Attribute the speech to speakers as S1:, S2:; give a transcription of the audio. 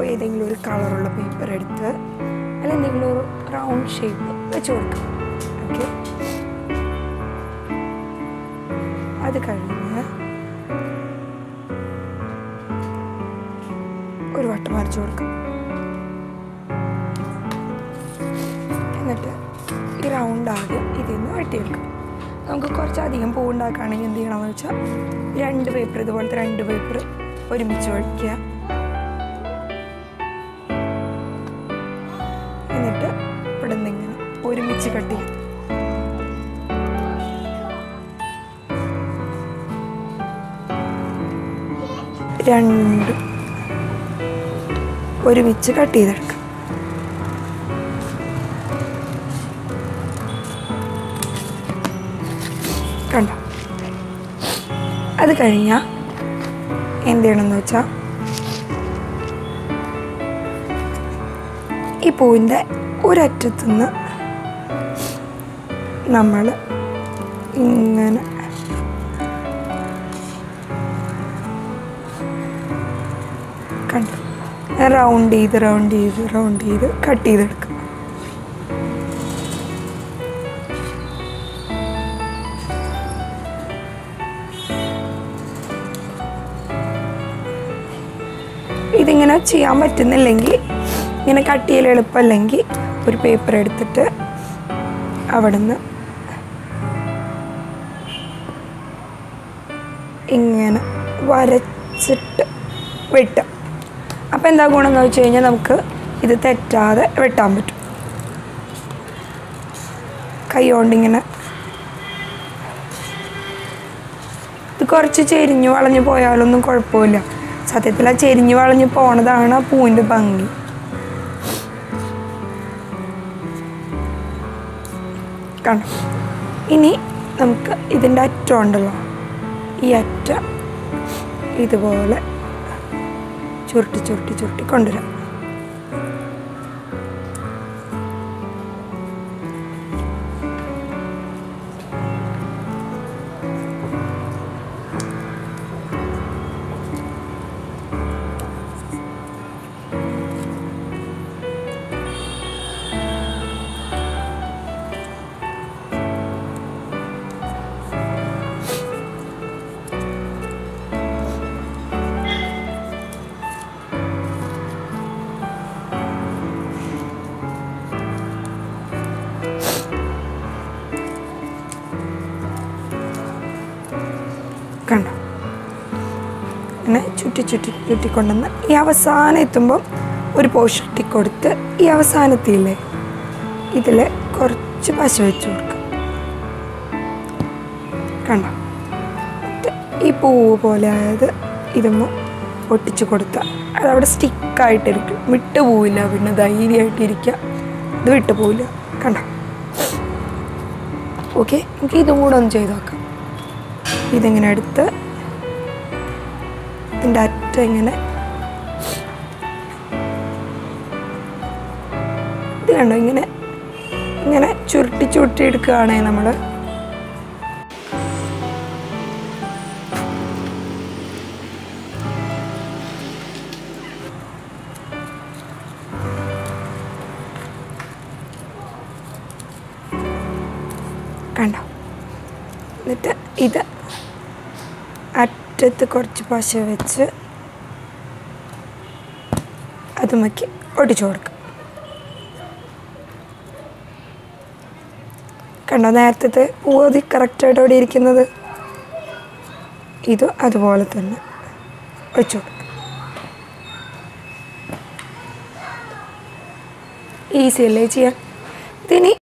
S1: അപ്പോൾ ഏതെങ്കിലും ഒരു കളറുള്ള പേപ്പർ എടുത്ത് അതിൽ എന്തെങ്കിലും ഒരു റൗണ്ട് ഷേപ്പ് വെച്ച് കൊടുക്കാം ഓക്കെ അത് കഴിഞ്ഞ് ഒരു വട്ടം വരച്ചു കൊടുക്കാം എന്നിട്ട് ഈ റൗണ്ട് ആദ്യം ഇതിൽ നിന്ന് വെട്ടിയെടുക്കാം നമുക്ക് കുറച്ചധികം പൂ ഉണ്ടാക്കുകയാണെങ്കിൽ എന്ത് ചെയ്യണമെന്ന് വെച്ചാൽ രണ്ട് പേപ്പർ ഇതുപോലത്തെ രണ്ട് പേപ്പർ ഒരുമിച്ച് വയ്ക്കുക എന്നിട്ട് ഇവിടെ നിന്ന് ഇങ്ങനെ ഒരുമിച്ച് കട്ട് ചെയ്യും രണ്ട് ഒരുമിച്ച് കട്ട് ചെയ്തെടുക്കാം കണ്ടോ അത് കഴിഞ്ഞാൽ എന്ത് ചെയ്യണമെന്ന് വെച്ചാൽ ഈ പൂവിൻ്റെ ഒരറ്റത്തുനിന്ന് നമ്മൾ ഇങ്ങനെ കണ്ടു റൗണ്ട് ചെയ്ത് റൗണ്ട് ചെയ്ത് റൗണ്ട് ചെയ്ത് കട്ട് ചെയ്തെടുക്കും ഇതിങ്ങനെ ചെയ്യാൻ പറ്റുന്നില്ലെങ്കിൽ ഇങ്ങനെ കട്ട് ചെയ്യൽ എളുപ്പമല്ലെങ്കിൽ ഒരു പേപ്പർ എടുത്തിട്ട് അവിടുന്ന് ഇങ്ങനെ വരച്ചിട്ട് വെട്ടും അപ്പോൾ എന്താ ഗുണമെന്ന് വെച്ച് കഴിഞ്ഞാൽ നമുക്ക് ഇത് തെറ്റാതെ വെട്ടാൻ പറ്റും കൈ കൊണ്ടിങ്ങനെ ഇത് കുറച്ച് ചെരിഞ്ഞു വളഞ്ഞു പോയാലൊന്നും കുഴപ്പമില്ല സത്യത്തിൽ ആ ചെരിഞ്ഞു വളഞ്ഞു പോണതാണ് ആ പൂവിൻ്റെ ഭംഗി കാണാം ഇനി നമുക്ക് ഇതിൻ്റെ അറ്റം ഉണ്ടല്ലോ ഈ അറ്റം ഇതുപോലെ ചുരുട്ടി ചുരുട്ടി ചുരുട്ടി കൊണ്ടുവരാം കണ്ടോ അങ്ങനെ ചുറ്റി ചുറ്റി ചുറ്റി കൊണ്ടുവന്ന് ഈ അവസാനം എത്തുമ്പം ഒരു പോഷൻ കൊടുത്ത് ഈ അവസാനത്തില്ലേ ഇതിൽ കുറച്ച് പശ വെച്ച് കൊടുക്കുക കണ്ടോ എന്നിട്ട് ഈ പൂവ് പോലെ ആയത് ഇതുമ്പോൾ ഒട്ടിച്ച് കൊടുത്താൽ അതവിടെ സ്റ്റിക്കായിട്ടിരിക്കും വിട്ടു പോവില്ല പിന്നെ ധൈര്യമായിട്ടിരിക്കുക ഇത് വിട്ടു പോവില്ല കണ്ടോ ഓക്കെ നമുക്ക് ഇതും കൂടെ ഒന്ന് ചെയ്ത് നോക്കാം ഇതിങ്ങനെ എടുത്ത് ഇതിൻ്റെ അറ്റം ഇങ്ങനെ ഇത് കണ്ടോ ഇങ്ങനെ ഇങ്ങനെ ചുരുട്ടി ചുരുട്ടി എടുക്കുകയാണേ നമ്മൾ കണ്ടോ എന്നിട്ട് ഇത് അറ്റത്ത് കുറച്ച് പശ വെച്ച് അതുമൊക്കെ ഒടിച്ചു കൊടുക്കും കണ്ടോ നേരത്തെ പൂവതി കറക്റ്റായിട്ട് അവിടെ ഇരിക്കുന്നത് ഇത് അതുപോലെ തന്നെ വെച്ചു കൊടുക്കും ഈസി അല്ലേ ചെയ്യാൻ ഇതിനി